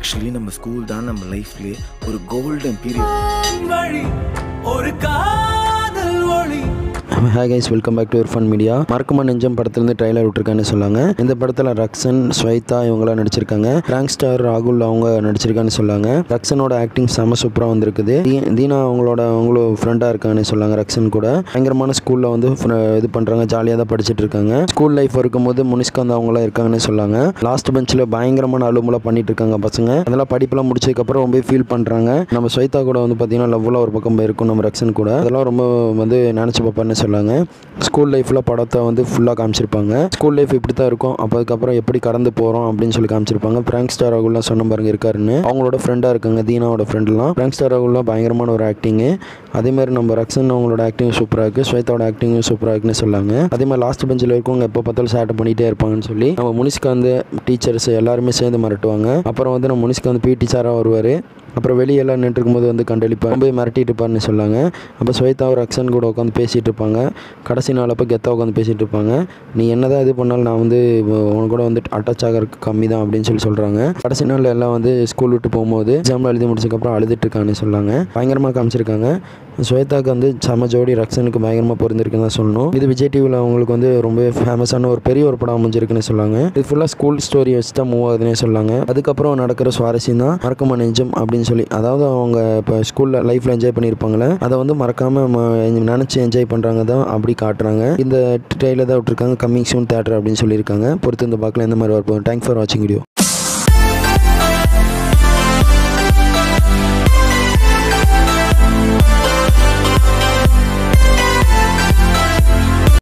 actually நம்ம school தான் நம்ம லைஃப்லேயே ஒரு கோல்டன் பீரியட் வழி ஒரு காதல் ஒளி hi guys welcome back to ஒரு ஃபன் மீடியா மறக்குமா நெஞ்சம் படத்துலேருந்து ட்ரைலர் விட்டுருக்கான்னு சொன்னாங்க இந்த படத்தில் ரக்ஷன் ஸ்வைதா இவங்களாம் நடிச்சிருக்காங்க பிராங்க் ஸ்டார் ராகுல் அவங்க நடிச்சிருக்கான்னு சொன்னாங்க ரக்ஷனோட ஆக்டிங் செம சூப்பராக வந்திருக்குது தீ- தீனா அவங்களோட அவங்களும் ஃப்ரெண்டாக இருக்கான்னு சொன்னாங்க ரக்ஷன் கூட பயங்கரமான ஸ்கூலில் வந்து fr- இது பண்ணுறாங்க ஜாலியாக தான் படிச்சுட்டு இருக்காங்க ஸ்கூல் லைஃப் இருக்கும்போது முனிஷ்காந்த் அவங்களாம் இருக்காங்கன்னு சொன்னாங்க லாஸ்ட் பெஞ்சில் பயங்கரமான அலுவலாம் பண்ணிட்டு இருக்காங்க பசங்க அதெல்லாம் படிப்பெல்லாம் முடிச்சதுக்கப்புறம் ரொம்ப ஃபீல் பண்ணுறாங்க நம்ம ஸ்வைதா கூட வந்து பார்த்தீங்கன்னா லவ்லாம் ஒரு பக்கம் இருக்கும் நம்ம ரக்ஷன் கூட அதெல்லாம் ரொம்ப வந்து நினச்சி பார்ப்பான்னு சொல்லாங்க ஸ்கூல் லைஃப்பில் படத்தை வந்து ஃபுல்லாக காமிச்சிருப்பாங்க ஸ்கூல் லைஃப் இப்படி தான் இருக்கும் அப்போ அதுக்கப்புறம் எப்படி கடந்து போகிறோம் அப்படின்னு சொல்லி காமிச்சிருப்பாங்க பிராங்க் ஸ்டார் ராகுல்லாம் சொன்ன பாருங்க இருக்காருன்னு அவங்களோட ஃப்ரெண்டாக இருக்காங்க தீனாவோட ஃப்ரெண்ட்லாம் பிராங்க் ஸ்டார் ராகுல்லாம் பயங்கரமான ஒரு ஆக்டிங்கு அதே மாதிரி நம்ம ரக்ஷன் அவங்களோட ஆக்டிங் சூப்பராக இருக்குது ஸ்வேதாவோட ஆக்டிங்கும் சூப்பராக இருக்குன்னு சொல்லாங்க அதே மாதிரி லாஸ்ட் பெஞ்சில் இருக்கவங்க எப்போ பார்த்தாலும் சேட்டை பண்ணிகிட்டே இருப்பாங்கன்னு சொல்லி நம்ம முனிஷ்காந்த் டீச்சர்ஸ் எல்லாருமே சேர்ந்து மிரட்டுவாங்க அப்புறம் வந்து நம்ம முனிஷ்காந்த் பிடி சாராக வருவார் அப்புறம் வெளியெல்லாம் நின்று இருக்கும்போது வந்து கண்டளிப்பார் போய் மிரட்டிட்டு இருப்பார்னு சொல்லாங்க அப்போ ஸ்வேதாவும் ரக்ஷன் கூட உட்காந்து பேசிகிட்டு இருப்பாங்க கடைசி நாள் அப்போ கெத்தாக உட்காந்து பேசிகிட்டு இருப்பாங்க நீ என்னதான் இது பண்ணாலும் நான் வந்து உன் கூட வந்து அட்டாச் ஆகிறதுக்கு கம்மி தான் அப்படின்னு சொல்லி சொல்கிறாங்க கடைசி நாள் எல்லாம் வந்து ஸ்கூல் விட்டு போகும்போது எக்ஸாமில் எழுதி முடிச்சதுக்கப்புறம் அழுதுட்டு இருக்கான்னு சொல்லாங்க பயங்கரமாக காமிச்சிருக்காங்க ஸ்வேதாக்கு வந்து செம ஜோடி ரக்ஷனுக்கு பயங்கரமாக பொருந்திருக்குன்னு தான் சொல்லணும் இது விஜய் டிவியில் அவங்களுக்கு வந்து ரொம்ப ஃபேமஸான ஒரு பெரிய ஒரு படம் அமைஞ்சிருக்குன்னு சொல்லாங்க இது ஃபுல்லாக ஸ்கூல் ஸ்டோரி வச்சு தான் மூவ் ஆகுதுன்னே சொல்லாங்க அதுக்கப்புறம் நடக்கிற சுவாரஸ்யம் தான் மறக்கமா நெஞ்சம் அப்படின்னு சொல்லி அதாவது அவங்க இப்போ ஸ்கூலில் லைஃப்பில் என்ஜாய் பண்ணியிருப்பாங்களே அதை வந்து மறக்காமல் நினச்சி என்ஜாய் பண்ணுறாங்க தான் அப்படி காட்டுறாங்க இந்த ட்ரெயில தான் விட்டுருக்காங்க கம்மிங் சூன் தேட்டர் அப்படின்னு சொல்லியிருக்காங்க பொறுத்து இந்த பார்க்கலாம் எந்த மாதிரி வரப்போம் தேங்க்ஸ் ஃபார் வாட்சிங் வீடியோ